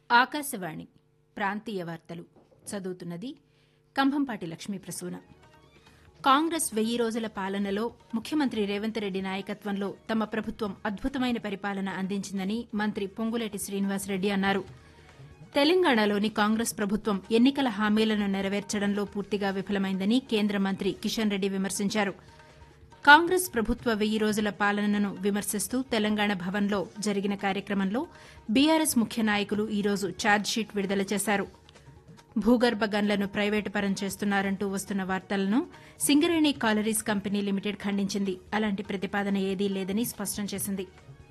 ఆకాశవాణి ప్రాంతీయ వార్తలు చదువుతున్నది కంభంపాటి లక్ష్మీ ప్రసూన కాంగ్రెస్ వెయ్యి రోజుల పాలనలో ముఖ్యమంత్రి రేవంత్ రెడ్డి నాయకత్వంలో తమ ప్రభుత్వం అద్భుతమైన పరిపాలన అందించిందని మంత్రి పొంగులేటి శ్రీనివాసరెడ్డి అన్నారు తెలంగాణలోని కాంగ్రెస్ ప్రభుత్వం ఎన్నికల హామీలను నెరవేర్చడంలో పూర్తిగా విఫలమైందని కేంద్ర మంత్రి కిషన్ రెడ్డి విమర్శించారు కాంగ్రెస్ ప్రభుత్వ వెయ్యి రోజుల పాలనను విమర్శిస్తూ తెలంగాణ భవన్లో జరిగిన కార్యక్రమంలో బీఆర్ఎస్ ముఖ్య నాయకులు ఈరోజు ఛార్జ్షీట్ విడుదల చేశారు భూగర్భ గన్లను ప్రైవేటు పరం చేస్తున్నారంటూ వస్తున్న వార్తలను సింగరేణి కాలరీస్ కంపెనీ లిమిటెడ్ ఖండించింది అలాంటి ప్రతిపాదన ఏదీ లేదని స్పష్టం చేసింది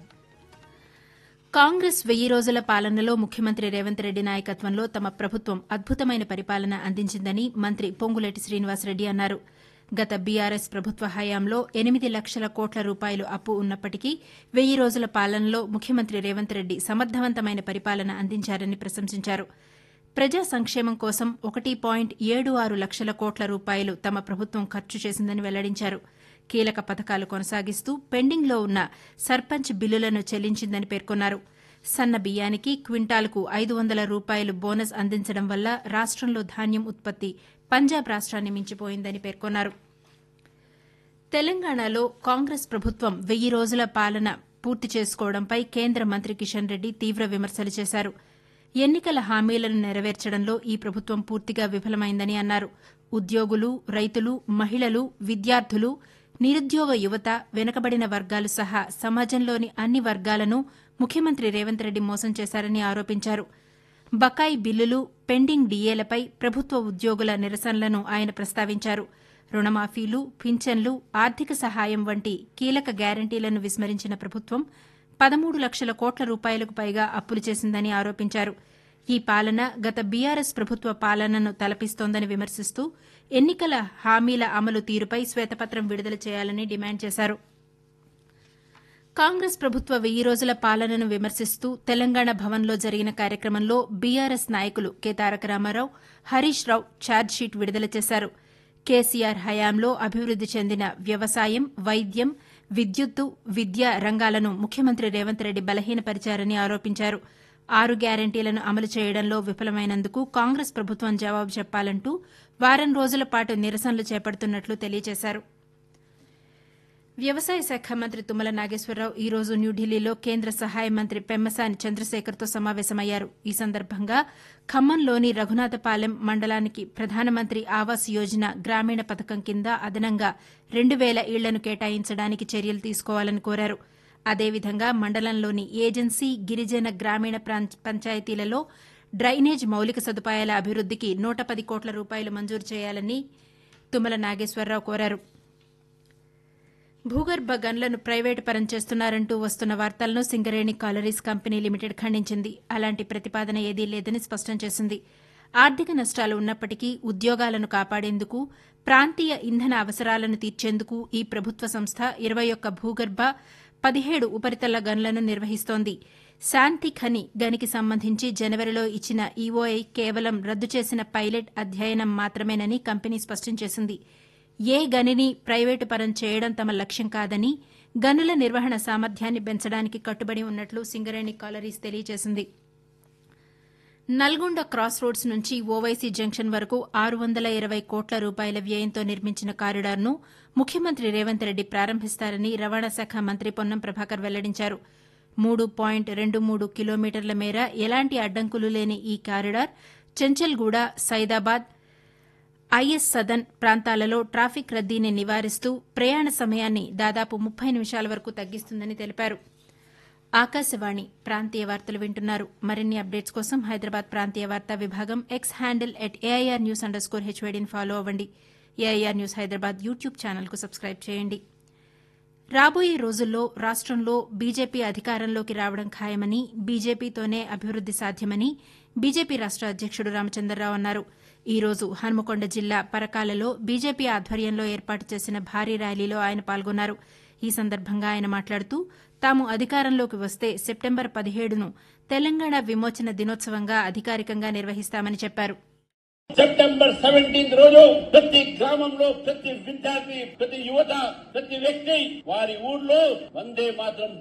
కాంగ్రెస్ వెయ్యి రోజుల పాలనలో ముఖ్యమంత్రి రేవంత్ రెడ్డి నాయకత్వంలో తమ ప్రభుత్వం అద్భుతమైన పరిపాలన అందించిందని మంత్రి పొంగులేటి శ్రీనివాసరెడ్డి అన్నారు గత బీఆర్ఎస్ ప్రభుత్వ హయాంలో ఎనిమిది లక్షల కోట్ల రూపాయలు అప్పు ఉన్నప్పటికీ వెయ్యి రోజుల పాలనలో ముఖ్యమంత్రి రేవంత్ రెడ్డి సమర్థవంతమైన పరిపాలన అందించారని ప్రశంసించారు ప్రజా సంక్షేమం కోసం ఒకటి పాయింట్ ఏడు ఆరు లక్షల కోట్ల రూపాయలు తమ ప్రభుత్వం ఖర్చు చేసిందని వెల్లడించారు కీలక పథకాలు కొనసాగిస్తూ పెండింగ్లో ఉన్న సర్పంచ్ బిల్లులను చెల్లించిందని పేర్కొన్నారు సన్న బియ్యానికి క్వింటాల్కు ఐదు వందల రూపాయలు బోనస్ అందించడం వల్ల రాష్టంలో ధాన్యం ఉత్పత్తి పంజాబ్ రాష్ట్రాన్ని మించిపోయిందని పేర్కొన్నారు తెలంగాణలో కాంగ్రెస్ ప్రభుత్వం వెయ్యి రోజుల పాలన పూర్తి చేసుకోవడంపై కేంద్ర మంత్రి కిషన్ రెడ్డి తీవ్ర విమర్శలు చేశారు ఎన్నికల హామీలను నెరవేర్చడంలో ఈ ప్రభుత్వం పూర్తిగా విఫలమైందని అన్నారు ఉద్యోగులు రైతులు మహిళలు విద్యార్థులు నిరుద్యోగ యువత వెనుకబడిన వర్గాలు సహా సమాజంలోని అన్ని వర్గాలను ముఖ్యమంత్రి రేవంత్ రెడ్డి మోసం చేశారని ఆరోపించారు బకాయి బిల్లులు పెండింగ్ డీఏలపై ప్రభుత్వ ఉద్యోగుల నిరసనలను ఆయన ప్రస్తావించారు రుణమాఫీలు పింఛన్లు ఆర్థిక సహాయం వంటి కీలక గ్యారంటీలను విస్మరించిన ప్రభుత్వం పదమూడు లక్షల కోట్ల రూపాయలకు పైగా అప్పులు చేసిందని ఆరోపించారు ఈ పాలన గత బీఆర్ఎస్ ప్రభుత్వ పాలనను తలపిస్తోందని విమర్శిస్తూ ఎన్నికల హామీల అమలు తీరుపై శ్వేతపత్రం విడుదల చేయాలని డిమాండ్ చేశారు కాంగ్రెస్ ప్రభుత్వ వెయ్యి రోజుల పాలనను విమర్శిస్తూ తెలంగాణ భవన్లో జరిగిన కార్యక్రమంలో బీఆర్ఎస్ నాయకులు కె తారక రామారావు హరీష్ రావు ఛార్జ్షీట్ విడుదల చేశారు కేసీఆర్ హయాంలో అభివృద్ది చెందిన వ్యవసాయం వైద్యం విద్యుత్తు విద్య రంగాలను ముఖ్యమంత్రి రేవంత్ రెడ్డి బలహీనపరిచారని ఆరోపించారు ఆరు గ్యారంటీలను అమలు చేయడంలో విఫలమైనందుకు కాంగ్రెస్ ప్రభుత్వం జవాబు చెప్పాలంటూ వారం రోజుల పాటు నిరసనలు చేపడుతున్నట్లు తెలియజేశారు వ్యవసాయ శాఖ మంత్రి తుమ్మల నాగేశ్వరరావు ఈ రోజు న్యూఢిల్లీలో కేంద్ర సహాయ మంత్రి పెమ్మసాని చంద్రశేఖర్తో సమావేశమయ్యారు ఈ సందర్భంగా ఖమ్మంలోని రఘునాథపాలెం మండలానికి ప్రధానమంత్రి ఆవాస్ యోజన గ్రామీణ పథకం కింద అదనంగా రెండు వేల ఇళ్లను కేటాయించడానికి చర్యలు తీసుకోవాలని కోరారు అదేవిధంగా మండలంలోని ఏజెన్సీ గిరిజన గ్రామీణ పంచాయతీలలో డ్రైనేజ్ మౌలిక సదుపాయాల అభివృద్దికి నూట పది కోట్ల రూపాయలు మంజూరు చేయాలని తుమ్మల నాగేశ్వరరావు కోరారు భూగర్భ గన్లను ప్రైవేటు పరం చేస్తున్నారంటూ వస్తున్న వార్తలను సింగరేణి కాలరీస్ కంపెనీ లిమిటెడ్ ఖండించింది అలాంటి ప్రతిపాదన ఏదీ లేదని స్పష్టం చేసింది ఆర్థిక నష్టాలు ఉన్నప్పటికీ ఉద్యోగాలను కాపాడేందుకు ప్రాంతీయ ఇంధన అవసరాలను తీర్చేందుకు ఈ ప్రభుత్వ సంస్థ ఇరవై ఒక్క భూగర్భ పదిహేడు ఉపరితల గన్లను నిర్వహిస్తోంది శాంతి ఖని గనికి సంబంధించి జనవరిలో ఇచ్చిన ఈఓఐ కేవలం రద్దు చేసిన పైలట్ అధ్యయనం మాత్రమేనని కంపెనీ స్పష్టం చేసింది ఏ గనిని ప్రైవేటు పరం చేయడం తమ లక్ష్యం కాదని గనుల నిర్వహణ సామర్థ్యాన్ని పెంచడానికి కట్టుబడి ఉన్నట్లు సింగరేణి కాలరీస్ తెలియజేసింది నల్గొండ క్రాస్ రోడ్స్ నుంచి ఓవైసీ జంక్షన్ వరకు ఆరు వందల ఇరవై కోట్ల రూపాయల వ్యయంతో నిర్మించిన కారిడార్ను ముఖ్యమంత్రి రేవంత్ రెడ్డి ప్రారంభిస్తారని రవాణా శాఖ మంత్రి పొన్నం ప్రభాకర్ వెల్లడించారు మూడు పాయింట్ రెండు మూడు కిలోమీటర్ల మేర ఎలాంటి అడ్డంకులు లేని ఈ కారిడార్ చెంచల్గూడ సైదాబాద్ ఐఎస్ సదన్ ప్రాంతాలలో ట్రాఫిక్ రద్దీని నివారిస్తూ ప్రయాణ సమయాన్ని దాదాపు ముప్పై నిమిషాల వరకు తగ్గిస్తుందని తెలిపారు ఆకాశవాణి ప్రాంతీయ వార్తలు వింటున్నారు మరిన్ని అప్డేట్స్ కోసం హైదరాబాద్ ప్రాంతీయ వార్తా విభాగం X handle at AIR news underscore హెచ్వైడీని ఫాలో అవ్వండి ఏఐఆర్ న్యూస్ హైదరాబాద్ యూట్యూబ్ ఛానల్కు సబ్స్క్రైబ్ చేయండి రాబోయే రోజుల్లో రాష్టంలో బీజేపీ అధికారంలోకి రావడం ఖాయమని బీజేపీతోనే అభివృద్ది సాధ్యమని బీజేపీ రాష్ట అధ్యక్షుడు రామచంద్రరావు అన్నారు ఈ రోజు హన్మకొండ జిల్లా పరకాలలో బీజేపీ ఆధ్వర్యంలో ఏర్పాటు చేసిన భారీ ర్యాలీలో ఆయన పాల్గొన్నారు ఈ సందర్భంగా ఆయన మాట్లాడుతూ తాము అధికారంలోకి వస్తే సెప్టెంబర్ పదిహేడును తెలంగాణ విమోచన దినోత్సవంగా అధికారికంగా నిర్వహిస్తామని చెప్పారు సెప్టెంబర్ సెవెంటీన్త్ రోజు ప్రతి గ్రామంలో ప్రతి విద్యార్థి ప్రతి యువత ప్రతి వ్యక్తి వారి ఊళ్ళో వందే మాత్రం